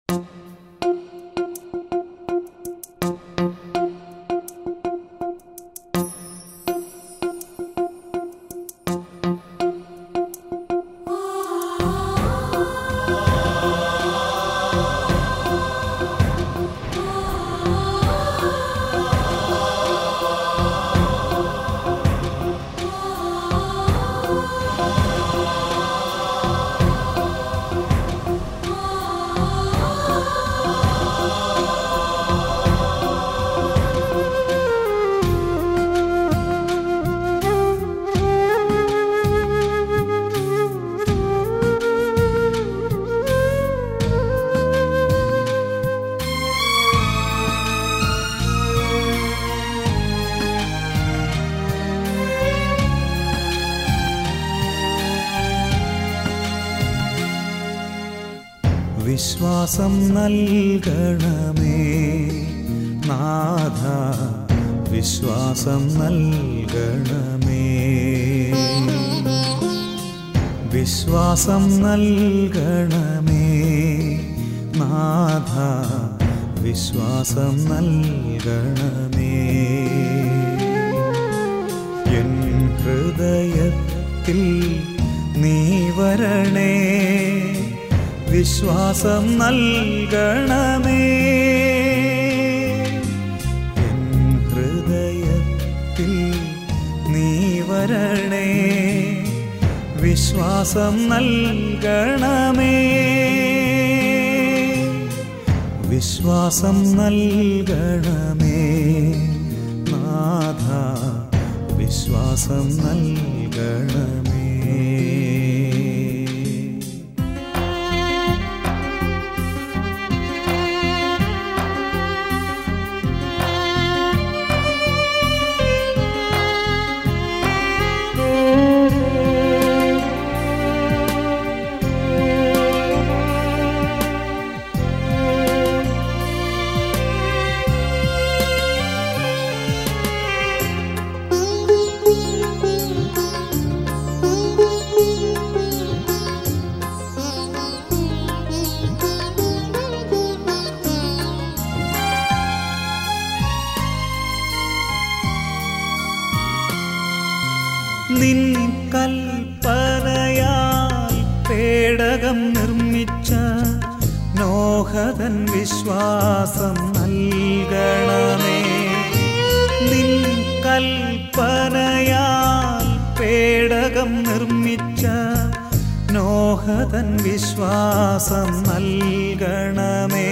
വിശ്വാസം നൽകണമേ നാഥ വിശ്വാസം നൽകണമേ വിശ്വാസം നൽകണമേ നാഥ വിശ്വാസം നൽകണമേ എൻ ഹൃദയത്തിൽ നീ വരണേ വിശ്വാസം നൽകണമേ എൻ ഹൃദയത്തിൽ നീ വരണേ വിശ്വാസം നൽകണമേ വിശ്വാസം നൽകണമേ നാഥ വിശ്വാസം നൽകണമേ നിൻ കൽപ്പനയാൽ പേടകം നിർമ്മിച്ച നോഹതൻ വിശ്വാസം നൽകണമേ നിൻ കൽപ്പനയാൽ പേടകം നിർമ്മിച്ച നോഹതൻ വിശ്വാസം നൽകണമേ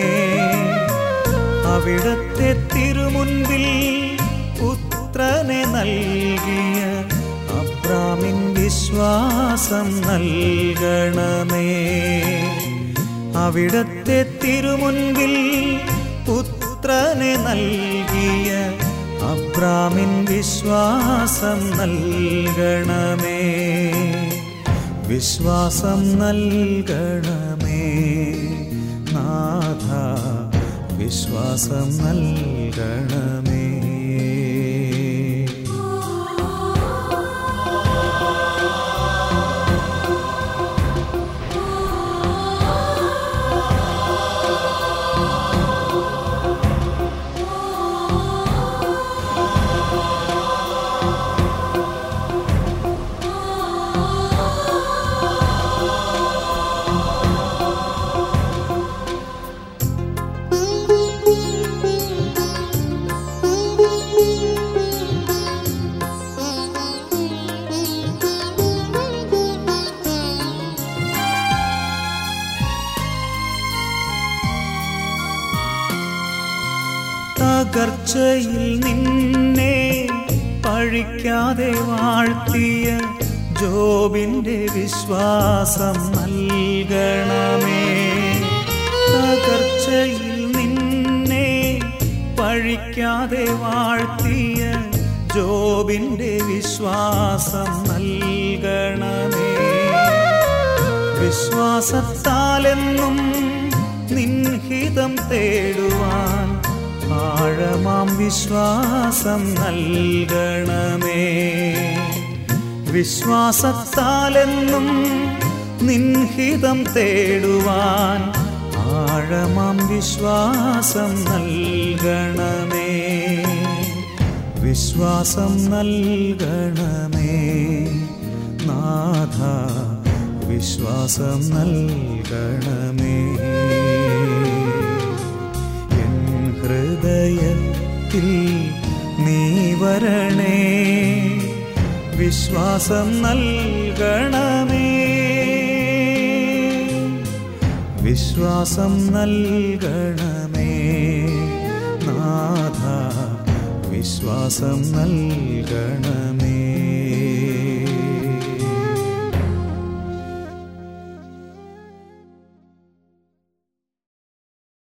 അവിടത്തെ തിരുമുൻപിൽ പുത്രനെ നൽകിയ അബ്രാമിൻ വിശ്വാസം നൽകണമേ അവിടത്തെ തിരുമുൻപിൽ പുത്രനെ നൽകിയ അബ്രാമിൻ വിശ്വാസം നൽകണമേ വിശ്വാസം നൽകണമേ നാഥ വിശ്വാസം നൽകണമേ തകർച്ചയിൽ നിന്നെ പഴിക്കാതെ വാഴ്ത്തിയ ജോബിന്റെ വിശ്വാസം നൽകണമേ തകർച്ചയിൽ നിന്നെ പഴിക്കാതെ വാഴ്ത്തിയ ജോബിന്റെ വിശ്വാസം നൽകണമേ വിശ്വാസത്താലെന്നും നിൻഹിതം തേടുവാൻ ആഴമാം വിശ്വാസം നൽകണമേ വിശ്വാസത്താലെന്നും നിൻഹിതം തേടുവാൻ ആഴ ആഴമാം വിശ്വാസം നൽകണമേ വിശ്വാസം നൽകണമേ നാഥ വിശ്വാസം നൽകണമേ എൻ ഹൃദയത്തിൽ നീ വരണേ വിശ്വാസം നൽകണമേ വിശ്വാസം നൽകണമേ നാഥ വിശ്വാസം നൽകണമേ